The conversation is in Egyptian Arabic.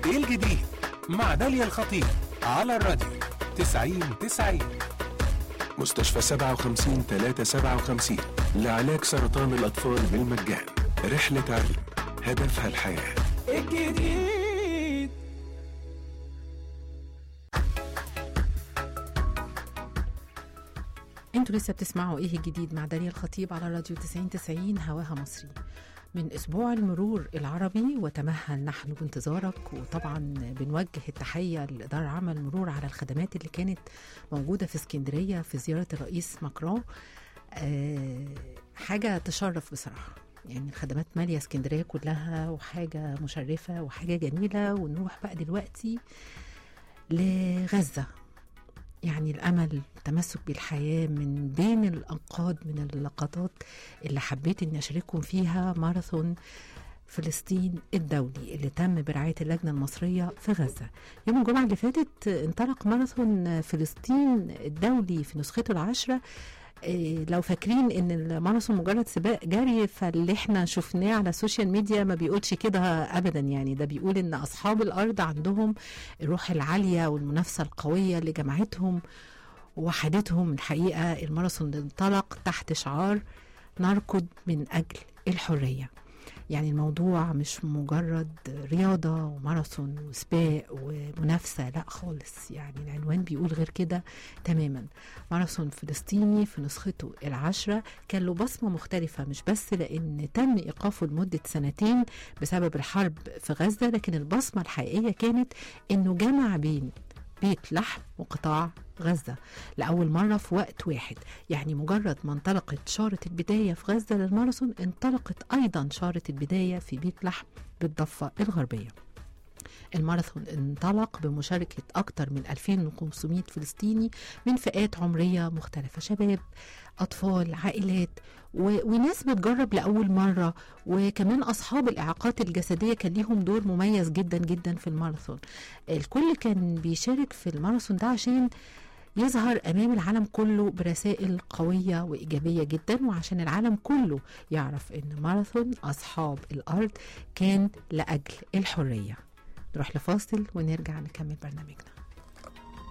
الجديد مع داليا الخطيب على الراديو 90 90 مستشفى 57 357 لعلاج سرطان الأطفال بالمجان رحلة علم هدفها الحياة الجديد انتوا لسه بتسمعوا ايه الجديد مع داليا الخطيب على راديو 90 90 هواها مصري من اسبوع المرور العربي وتمهل نحن بانتظارك وطبعا بنوجه التحيه لاداره عمل المرور على الخدمات اللي كانت موجوده في اسكندريه في زياره الرئيس ماكرون أه حاجه تشرف بصراحه يعني الخدمات ماليه اسكندريه كلها وحاجه مشرفه وحاجه جميله ونروح بقى دلوقتي لغزه يعني الامل التمسك بالحياه من بين الانقاض من اللقطات اللي حبيت اني اشارككم فيها ماراثون فلسطين الدولي اللي تم برعايه اللجنه المصريه في غزه. يوم الجمعه اللي فاتت انطلق ماراثون فلسطين الدولي في نسخته العاشره إيه لو فاكرين ان الماراثون مجرد سباق جري فاللي احنا شفناه على السوشيال ميديا ما بيقولش كده ابدا يعني ده بيقول ان اصحاب الارض عندهم الروح العاليه والمنافسه القويه اللي جمعتهم ووحدتهم الحقيقه الماراثون انطلق تحت شعار نركض من اجل الحريه يعني الموضوع مش مجرد رياضة وماراثون وسباق ومنافسة لا خالص يعني العنوان بيقول غير كده تماما ماراثون فلسطيني في نسخته العاشرة كان له بصمة مختلفة مش بس لأن تم إيقافه لمدة سنتين بسبب الحرب في غزة لكن البصمة الحقيقية كانت إنه جمع بين بيت لحم وقطاع غزة لأول مرة في وقت واحد يعني مجرد ما انطلقت شارة البداية في غزة للماراثون انطلقت أيضا شارة البداية في بيت لحم بالضفة الغربية الماراثون انطلق بمشاركة أكثر من 2500 فلسطيني من فئات عمرية مختلفة شباب أطفال عائلات و... وناس بتجرب لأول مرة وكمان أصحاب الإعاقات الجسدية كان ليهم دور مميز جدا جدا في الماراثون الكل كان بيشارك في الماراثون ده عشان يظهر امام العالم كله برسائل قويه وايجابيه جدا وعشان العالم كله يعرف ان ماراثون اصحاب الارض كان لاجل الحريه نروح لفاصل ونرجع نكمل برنامجنا